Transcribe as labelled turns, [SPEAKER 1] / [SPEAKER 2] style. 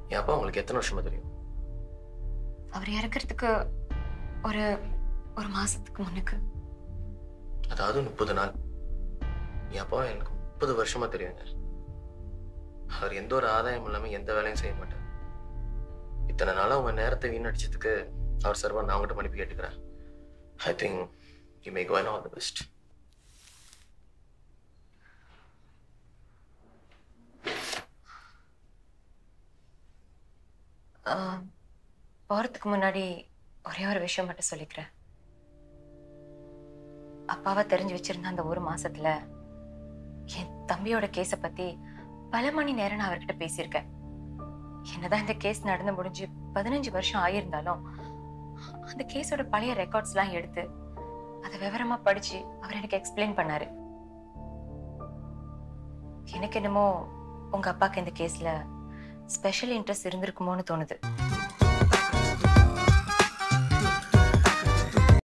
[SPEAKER 1] என் அப்பா உங்களுக்கு எத்தனை வருஷமா தெரியும்
[SPEAKER 2] அவர் இறக்கறதுக்கு ஒரு ஒரு மாசத்துக்கு முன்னுக்கு
[SPEAKER 1] அதாவது முப்பது நாள் என் அப்பா எனக்கு முப்பது வருஷமா தெரியுங்க அவர் எந்த ஒரு ஆதாயம் இல்லாம எந்த வேலையும் செய்ய மாட்டார் இத்தனை நாளா உங்க நேரத்தை வீணடிச்சதுக்கு அவர் சார்பா நான் உங்கள்கிட்ட மன்னிப்பு கேட்டுக்கிறேன் I think you make one all the best
[SPEAKER 2] ah, போறதுக்கு முன்னாடி ஒரே ஒரு விஷயம் மட்டும் சொல்லிக்கிறேன் அப்பாவை தெரிஞ்சு வச்சிருந்த அந்த ஒரு மாசத்துல என் தம்பியோட கேஸை பத்தி பல மணி நேரம் நான் அவர்கிட்ட பேசியிருக்கேன் என்னதான் இந்த கேஸ் நடந்து முடிஞ்சு பதினஞ்சு வருஷம் ஆகியிருந்தாலும் அந்த கேஸோட பழைய ரெக்கார்ட்ஸ்லாம் எடுத்து அதை விவரமா படிச்சு அவர் எனக்கு எக்ஸ்பிளைன் பண்ணாரு எனக்கு என்னமோ உங்க அப்பாக்கு இந்த கேஸ்ல ஸ்பெஷல் இன்ட்ரெஸ்ட் இருந்திருக்குமோன்னு தோணுது